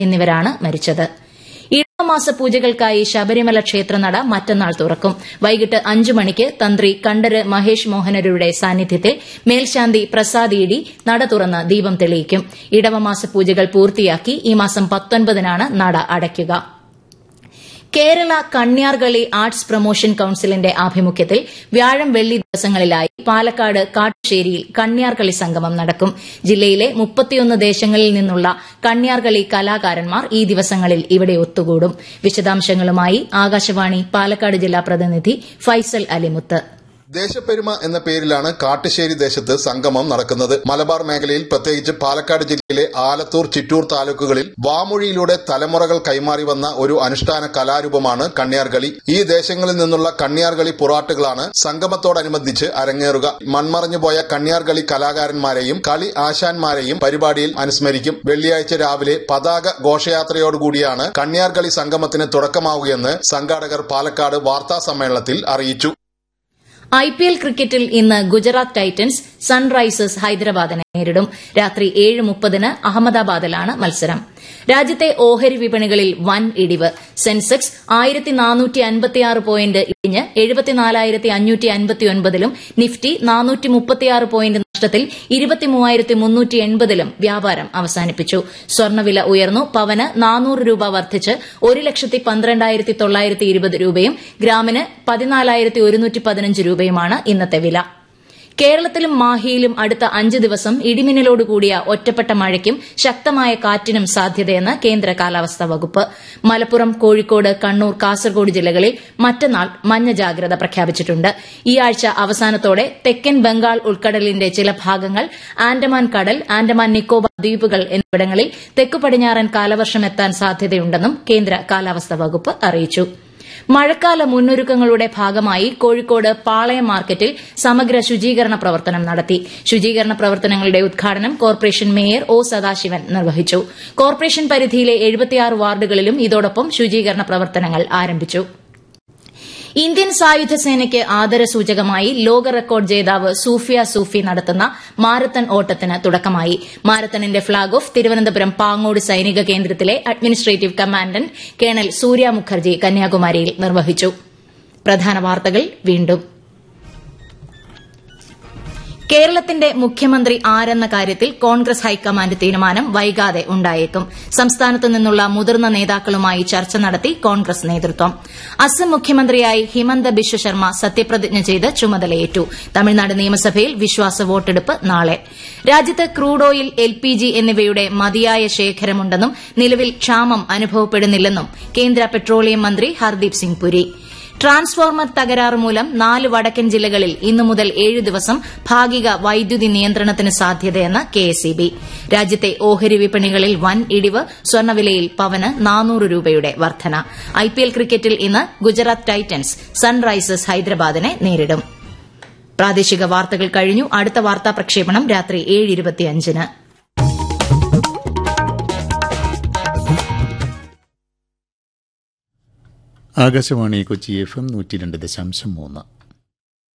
എന്നിവരാണ് മരിച്ചത് ഇടവമാസ പൂജകൾക്കായി ശബരിമല ക്ഷേത്രനട മറ്റന്നാൾ തുറക്കും വൈകിട്ട് അഞ്ചു മണിക്ക് തന്ത്രി കണ്ഠര് മഹേഷ് മോഹനരുടെ സാന്നിധ്യത്തിൽ മേൽശാന്തി പ്രസാദ് ഇടി നട തുറന്ന് ദീപം തെളിയിക്കും ഇടവമാസ പൂജകൾ പൂർത്തിയാക്കി ഈ മാസം പത്തൊൻപതിനാണ് നട അടയ്ക്കുക കേരള കണ്യാർകളി ആർട്സ് പ്രൊമോഷൻ കൌൺസിലിന്റെ ആഭിമുഖ്യത്തിൽ വ്യാഴം വെള്ളി ദിവസങ്ങളിലായി പാലക്കാട് കാട്ടുശ്ശേരിയിൽ കണ്യാർകളി സംഗമം നടക്കും ജില്ലയിലെ മുപ്പത്തിയൊന്ന് ദേശങ്ങളിൽ നിന്നുള്ള കണ്യാർകളി കലാകാരന്മാർ ഈ ദിവസങ്ങളിൽ ഇവിടെ ഒത്തുകൂടും വിശദാംശങ്ങളുമായി ആകാശവാണി പാലക്കാട് ജില്ലാ പ്രതിനിധി ഫൈസൽ അലിമുത്ത് ദേശപ്പെരുമ എന്ന പേരിലാണ് കാട്ടുശ്ശേരി ദേശത്ത് സംഗമം നടക്കുന്നത് മലബാർ മേഖലയിൽ പ്രത്യേകിച്ച് പാലക്കാട് ജില്ലയിലെ ആലത്തൂർ ചിറ്റൂർ താലൂക്കുകളിൽ വാമൊഴിയിലൂടെ തലമുറകൾ കൈമാറി വന്ന ഒരു അനുഷ്ഠാന കലാരൂപമാണ് കണ്യാർകളി ഈ ദേശങ്ങളിൽ നിന്നുള്ള കണ്യാർകളി പുറാട്ടുകളാണ് സംഗമത്തോടനുബന്ധിച്ച് അരങ്ങേറുക മൺമറഞ്ഞുപോയ കണ്യാർകളി കലാകാരന്മാരെയും കളി ആശാന്മാരെയും പരിപാടിയിൽ അനുസ്മരിക്കും വെള്ളിയാഴ്ച രാവിലെ പതാക ഘോഷയാത്രയോടുകൂടിയാണ് കണ്യാർകളി സംഗമത്തിന് തുടക്കമാവുകയെന്ന് സംഘാടകർ പാലക്കാട് വാർത്താ സമ്മേളനത്തിൽ അറിയിച്ചു ഐ പി എൽ ക്രിക്കറ്റിൽ ഇന്ന് ഗുജറാത്ത് ടൈറ്റൻസ് സൺറൈസേഴ്സ് ഹൈദരാബാദിനെ നേരിടും രാത്രി ഏഴ് മുപ്പതിന് അഹമ്മദാബാദിലാണ് മത്സരം രാജ്യത്തെ ഓഹരി വിപണികളിൽ വൻ ഇടിവ് സെൻസെക്സ് ആയിരത്തി നാനൂറ്റി അൻപത്തിയാറ് പോയിന്റ് ഇടിഞ്ഞ് എഴുപത്തിനാലായിരത്തി അഞ്ഞൂറ്റി അൻപത്തിയൊൻപതിലും നിഫ്റ്റി നാനൂറ്റി മുപ്പത്തിയാറ് പോയിന്റ് നഷ്ടത്തിൽ ഇരുപത്തിമൂവായിരത്തി മുന്നൂറ്റി എൺപതിലും വ്യാപാരം അവസാനിപ്പിച്ചു സ്വർണ്ണവില ഉയർന്നു പവന് നാനൂറ് രൂപ വർദ്ധിച്ച് ഒരു ലക്ഷത്തി പന്ത്രണ്ടായിരത്തി തൊള്ളായിരത്തി ഇരുപത് രൂപയും ഗ്രാമിന് പതിനാലായിരത്തി ഒരുന്നൂറ്റി പതിനഞ്ച് രൂപയുമാണ് ഇന്നത്തെ വില കേരളത്തിലും മാഹിയിലും അടുത്ത അഞ്ച് ദിവസം ഇടിമിന്നലോടുകൂടിയ ഒറ്റപ്പെട്ട മഴയ്ക്കും ശക്തമായ കാറ്റിനും സാധ്യതയെന്ന് കേന്ദ്ര കാലാവസ്ഥാ വകുപ്പ് മലപ്പുറം കോഴിക്കോട് കണ്ണൂർ കാസർഗോഡ് ജില്ലകളിൽ മറ്റന്നാൾ മഞ്ഞ ജാഗ്രത പ്രഖ്യാപിച്ചിട്ടുണ്ട് ഈ ആഴ്ച അവസാനത്തോടെ തെക്കൻ ബംഗാൾ ഉൾക്കടലിന്റെ ചില ഭാഗങ്ങൾ ആൻഡമാൻ കടൽ ആൻഡമാൻ നിക്കോബാർ ദ്വീപുകൾ എന്നിവിടങ്ങളിൽ തെക്കു പടിഞ്ഞാറൻ കാലവർഷം എത്താൻ സാധ്യതയുണ്ടെന്നും കേന്ദ്ര കാലാവസ്ഥാ വകുപ്പ് അറിയിച്ചു മഴക്കാല മുന്നൊരുക്കങ്ങളുടെ ഭാഗമായി കോഴിക്കോട് പാളയം മാർക്കറ്റിൽ സമഗ്ര ശുചീകരണ പ്രവർത്തനം നടത്തി ശുചീകരണ പ്രവർത്തനങ്ങളുടെ ഉദ്ഘാടനം കോർപ്പറേഷൻ മേയർ ഒ സദാശിവൻ നിർവഹിച്ചു കോർപ്പറേഷൻ പരിധിയിലെ വാർഡുകളിലും ഇതോടൊപ്പം ശുചീകരണ പ്രവർത്തനങ്ങൾ ആരംഭിച്ചു ഇന്ത്യൻ സായുധ സേനയ്ക്ക് ആദരസൂചകമായി ലോക റെക്കോർഡ് ജേതാവ് സൂഫിയ സൂഫി നടത്തുന്ന മാരത്തൺ ഓട്ടത്തിന് തുടക്കമായി മാരത്തണിന്റെ ഫ്ളാഗ് ഓഫ് തിരുവനന്തപുരം പാങ്ങോട് സൈനിക കേന്ദ്രത്തിലെ administrative commandant colonel Surya Mukherjee കന്യാകുമാരിയിൽ നിർവഹിച്ചു പ്രധാന വാർത്തകൾ വീണ്ടും കേരളത്തിന്റെ മുഖ്യമന്ത്രി ആരെന്ന കാര്യത്തിൽ കോൺഗ്രസ് ഹൈക്കമാൻഡ് തീരുമാനം വൈകാതെ ഉണ്ടായേക്കും സംസ്ഥാനത്തു നിന്നുള്ള മുതിർന്ന നേതാക്കളുമായി ചർച്ച നടത്തി കോൺഗ്രസ് നേതൃത്വം അസം മുഖ്യമന്ത്രിയായി ഹിമന്ത ബിശ്വ ശർമ്മ സത്യപ്രതിജ്ഞ ചെയ്ത് ചുമതലയേറ്റു തമിഴ്നാട് നിയമസഭയിൽ വിശ്വാസ വോട്ടെടുപ്പ് നാളെ രാജ്യത്ത് crude oil L P G എന്നിവയുടെ മതിയായ ശേഖരമുണ്ടെന്നും നിലവിൽ ക്ഷാമം അനുഭവപ്പെടുന്നില്ലെന്നും കേന്ദ്ര പെട്രോളിയം മന്ത്രി ഹർദീപ് സിംഗ് പുരി ട്രാൻസ്ഫോർമർ തകരാറ് മൂലം നാല് വടക്കൻ ജില്ലകളിൽ ഇന്നു മുതൽ ഏഴ് ദിവസം ഭാഗിക വൈദ്യുതി നിയന്ത്രണത്തിന് സാധ്യതയെന്ന് കെഎസ്ഇബി രാജ്യത്തെ ഓഹരി വിപണികളിൽ വൻ ഇടിവ് സ്വർണ്ണവിലയിൽ പവന് നാനൂറ് രൂപയുടെ വർധന ഐപിഎൽ ക്രിക്കറ്റിൽ ഇന്ന് ഗുജറാത്ത് ടൈറ്റൻസ് സൺറൈസേഴ്സ് ഹൈദരാബാദിനെ നേരിടും പ്രാദേശിക വാർത്തകൾ കഴിഞ്ഞു അടുത്ത വാർത്താ പ്രക്ഷേപണം രാത്രി ഏഴ് ഇരുപത്തിയഞ്ചിന് ആകാശവാണി കൊച്ചി എഫ് എം നൂറ്റി രണ്ട് ദശാംശം മൂന്ന്